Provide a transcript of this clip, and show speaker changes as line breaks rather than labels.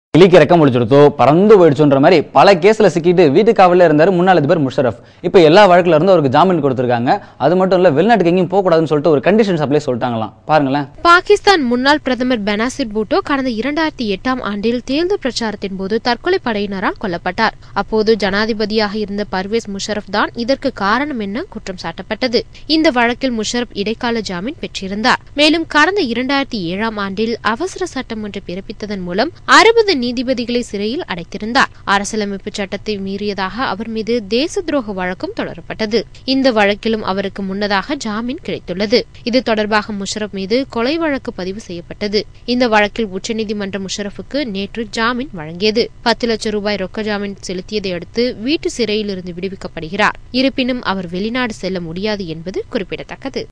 கிளிக்கு ரெக்கம் முடிச்சுடுத்தோ பறந்து போயிடுச்சுன்ற மாதிரி பல கேஸ்ல சிக்கிட்டு வீட்டு காவலில் இருந்தாரு முன்னாள் அதிபர் முஷரஃப் இப்போ எல்லா வழக்குல இருந்து அவருக்கு ஜாமீன் கொடுத்துருக்காங்க அது மட்டும் இல்ல வெளிநாட்டுக்கு எங்கேயும் போக கூடாதுன்னு சொல்லிட்டு ஒரு கண்டிஷன்ஸ் அப்ளை சொல்லிட்டாங்களாம் பாருங்களேன்
பாகிஸ்தான் முன்னாள் பிரதமர் பெனாசிர் பூட்டோ கடந்த இரண்டாயிரத்தி எட்டாம் ஆண்டில் தேர்தல் பிரச்சாரத்தின் போது தற்கொலை படையினரால் கொல்லப்பட்டார் அப்போது ஜனாதிபதியாக இருந்த பர்வேஸ் முஷரப் தான் இதற்கு காரணம் என குற்றம் சாட்டப்பட்டது இந்த வழக்கில் முஷரப் இடைக்கால ஜாமீன் பெற்றிருந்தார் மேலும் கடந்த இரண்டாயிரத்தி ஏழாம் ஆண்டில் அவசர சட்டம் ஒன்று பிறப்பித்ததன் மூலம் அறுபது நீதிபதிகளை சிறையில் அடைத்திருந்தார் அரசியலமைப்பு சட்டத்தை மீறியதாக அவர் மீது தேச துரோக வழக்கும் தொடரப்பட்டது இந்த வழக்கிலும் அவருக்கு முன்னதாக ஜாமீன் கிடைத்துள்ளது இது தொடர்பாக முஷரப் மீது கொலை வழக்கு பதிவு செய்யப்பட்டது இந்த வழக்கில் உச்சநீதிமன்றம் முஷரஃபுக்கு நேற்று ஜாமீன் வழங்கியது பத்து லட்சம் ரூபாய் ரொக்க ஜாமீன் செலுத்தியதை அடுத்து வீட்டு சிறையில் இருந்து விடுவிக்கப்படுகிறார் இருப்பினும் அவர் வெளிநாடு செல்ல முடியாது என்பது குறிப்பிடத்தக்கது